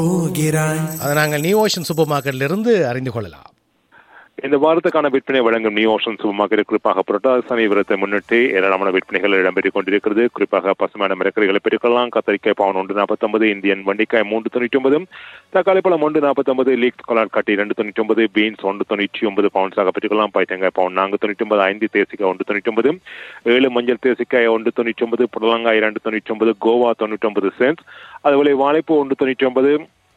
போகிறாய் அதை நாங்கள் நியூ ஓஷன் சூப்பர் மார்க்கெட்ல இருந்து அறிந்து கொள்ளலாம் இந்த வாரத்துக்கான விற்பனை வழங்கும் நியூ ஓஷன் சூப்பர் மார்க்கெட் குறிப்பாக புரட்டாசி சமீபத்தை முன்னிட்டு ஏராளமான விற்பனைகள் இடம்பெற்றுக் கொண்டிருக்கிறது குறிப்பாக பசுமையான மரக்கறிகளை பெருக்கலாம் கத்தரிக்காய் பவுன் ஒன்று நாற்பத்தொன்பது இந்தியன் வண்டிக்காய் மூன்று தொண்ணூற்றி ஒன்பது தக்காளி பழம் ஒன்று நாற்பத்தொன்பது லீக் கொலார் கட்டி ரெண்டு தொண்ணூற்றி ஒன்பது பீன்ஸ் ஒன்று தொண்ணூற்றி ஒன்பது பவுன்ஸாக பெற்றுக்கலாம் பைத்தங்காய் பவுன் நான்கு தொண்ணூற்றி ஒன்பது ஐந்து தேசிக்காய் ஒன்று தொண்ணூற்றி ஒன்பது ஏழு மஞ்சள் தேசிக்காய் ஒன்று தொண்ணூற்றி ஒன்பது புடலங்காய் இரண்டு தொண்ணூற்றி ஒன்பது கோவா தொண்ணூற்றி ஒன்பது சென்ஸ் அதுபோல வாழைப்பூ ஒன்று தொண்ணூற்றி ஒன்பது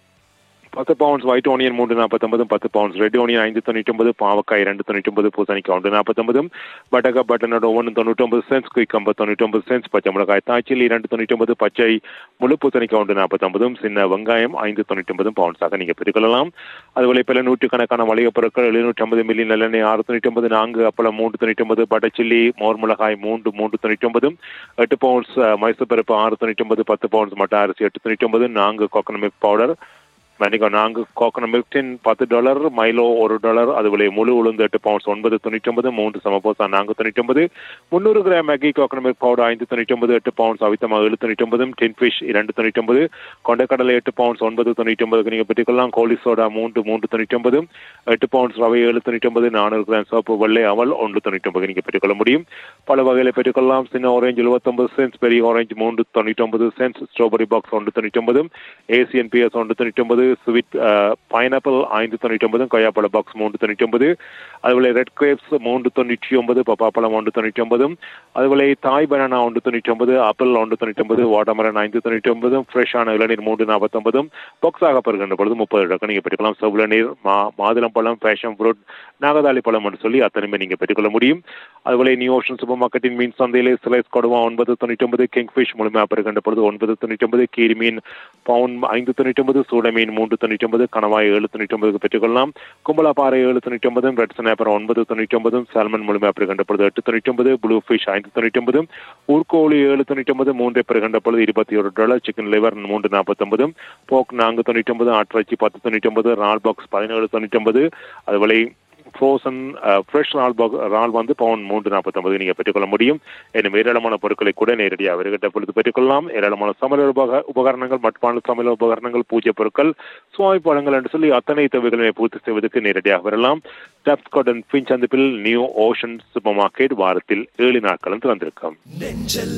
பத்து பவுண்ட்ஸ் ஒயிட் ஓனியன் மூன்று நாற்பத்தொன்பது பத்து பவுண்ட்ஸ் ரெட் ஓனியன் ஐந்து தொண்ணூற்றி ஒன்பது பாவக்காய் ரெண்டு தொண்ணூற்றி ஒன்பது பூசணிக்காய் ஒன்று நாற்பத்தொன்பது பட்டக்கா பட்டனோட ஒன்று தொண்ணூற்றி ஒன்பது சென்ஸ் குயிக்கம்பு தொண்ணூற்றி ஒன்பது சென்ஸ் பச்சை மிளகாய் தாய்ச்சில் இரண்டு தொண்ணூற்றி ஒன்பது பச்சை முழு பூசணிக்காய் ஒன்று நாற்பத்தொன்பதும் சின்ன வெங்காயம் ஐந்து தொண்ணூற்றி ஒன்பது பவுண்ட்ஸாக நீங்கள் பெற்றுக்கொள்ளலாம் அதுபோல பல நூற்றுக்கணக்கான மளிகைப் பொருட்கள் எழுநூற்றி ஐம்பது மில்லி நல்லெண்ணெய் ஆறு தொண்ணூற்றி ஒன்பது நான்கு அப்பளம் மூன்று தொண்ணூற்றி ஒன்பது பட்டர் சில்லி மோர் மிளகாய் மூன்று மூன்று தொண்ணூற்றி ஒன்பது எட்டு பவுண்ட்ஸ் மைசூர் பருப்பு ஆறு தொண்ணூற்றி ஒன்பது பத்து பவுண்ட்ஸ் மட்ட அரிசி எட்டு தொண்ணூற்றி ஒன்பது நான்கு கோகனட் மில்க் பவுடர் மன்னிக்கோ நான்கு கோகனட் மில்க் டின் பத்து டாலர் மைலோ ஒரு டாலர் அதுபோல முழு உளுந்து எட்டு பவுண்ட்ஸ் ஒன்பது தொண்ணூற்றி ஒன்பது மூன்று சமபோசா நான்கு தொண்ணூற்றி ஒன்பது முந்நூறு gram Maggi coconut milk powder ஐந்து தொண்ணூற்றி ஒன்பது எட்டு பவுண்ட்ஸ் அவித்தமா ஏழு தொண்ணூற்றி ஒன்பது டின் ஃபிஷ் இரண்டு தொண்ணூற்றி ஒன்பது கொண்டைக்கடலை எட்டு பவுண்ட்ஸ் ஒன்பது தொண்ணூற்றி ஒன்பதுக்கு நீங்கள் பெற்றுக்கொள்ளலாம் கோழி சோடா மூன்று மூன்று தொண்ணூற்றி ஒன்பது எட்டு பவுண்ட்ஸ் ரவை ஏழு தொண்ணூற்றி ஒன்பது நானூறு கிராம் சோப்பு வெள்ளை அவல் ஒன்று தொண்ணூற்றி ஒன்பது நீங்கள் பெற்றுக்கொள்ள முடியும் பல வகைகளை பெற்றுக்கொள்ளலாம் சின்ன ஆரஞ்சு எழுபத்தொன்பது சென்ஸ் பெரிய ஆரஞ்சு மூன்று தொண்ணூற்றி ஒன்பது சென்ஸ் ஸ்ட்ராபெரி பாக்ஸ் ஒன்று தொண்ணூற்றி ஒன்பது ஏசியன் பிஎஸ் ஒன்று தொண்ணூற்றி ஒன்பது ஸ்வீட் பைனாப்பிள் ஐந்து தொண்ணூற்றி ஒன்பது கொய்யாப்பழ பாக்ஸ் மூன்று தொண்ணூற்றி ஒன்பது அதுபோல ரெட் கிரேப்ஸ் மூன்று தொண்ணூற்றி ஒன்பது பப்பாப்பழம் ஒன்று தொண்ணூற்றி ஒன்பது அதுபோல தாய் பனானா ஒன்று தொண்ணூற்றி ஒன்பது ஆப்பிள் ஒன்று தொண்ணூற்றி ஒன்பது வாட்டர்மரன் ஐந்து தொண்ணூற்றி ஒன்பது ஃப்ரெஷ்ஷான இளநீர் மூன்று நாற்பத்தொன்பதும் பாக்ஸாக பெறுகின்ற பொழுது முப்பது ரூபாய்க்கு நீங்கள் பெற்றுக்கலாம் செவ்வளநீர் மா மாதுளம் பழம் பேஷன் ஃப்ரூட் நாகதாளி பழம் என்று சொல்லி அத்தனையுமே நீங்கள் பெற்றுக்கொள்ள முடியும் அதுபோல நியூ ஓஷன் சூப்பர் மார்க்கெட்டின் மீன் சந்தையிலே சிலைஸ் கொடுவா ஒன்பது தொண்ணூற்றி ஒன்பது கிங் ஃபிஷ் முழுமையாக பெறுகின்ற பொழுது ஒன்பது தொண்ணூற்றி ஒன்பது கீரி மீன் பவுன் ஐந்து தொண்ணூற்றி ஒன்பது சூட மீன் மூன்று தொண்ணூற்றி ஒன்பது கணவாய் ஏழு தொண்ணூற்றி ஒன்பதுக்கு பெற்றுக்கொள்ளலாம் கும்பலா பாறை ஏழு தொண்ணூற்றி ஒன்பதும் ரெட் ஸ்னாப்பர் ஒன்பது தொண்ணூற்றி ஒன்பதும் சால்மன் முழுமையாக பெறுகின்ற பொழுது எட்டு தொண்ணூற்றி ஒன்பது ப்ளூ ஃபிஷ் ஐந்து தொண்ணூற்றி ஒன்பது ஊர்கோழி ஏழு தொண்ணூற்றி ஒன்பது மூன்றை பெறுகின்ற பொழுது இருபத்தி ஒரு டாலர் சிக்கன் லிவர் மூன்று நாற்பத்தொன்பதும் போக் நான்கு தொண்ணூற்றி ஒன்பது ஆட்டிறைச்சி பத்து தொண்ணூற்றி ஒன்பது ரால் பாக்ஸ் பதினேழு தொண்ணூற்றி ஒன்பது அதுபோல ஃப்ரோசன் ஃப்ரெஷ் ரால் பாக் ரால் வந்து பவுன் மூன்று நாற்பத்தொன்பது நீங்கள் பெற்றுக்கொள்ள முடியும் இன்னும் ஏராளமான பொருட்களை கூட நேரடியாக வருகின்ற பொழுது பெற்றுக்கொள்ளலாம் ஏராளமான சமையல் உபக உபகரணங்கள் மட்பான சமையல் உபகரணங்கள் பூஜை பொருட்கள் சுவாமி பழங்கள் என்று சொல்லி அத்தனை தேவைகளை பூர்த்தி செய்வதற்கு நேரடியாக வரலாம் டப்ஸ்காட் அண்ட் பின் சந்திப்பில் நியூ ஓஷன் சூப்பர் மார்க்கெட் வாரத்தில் ஏழு நாட்களும் திறந்திருக்கும் நெஞ்சல்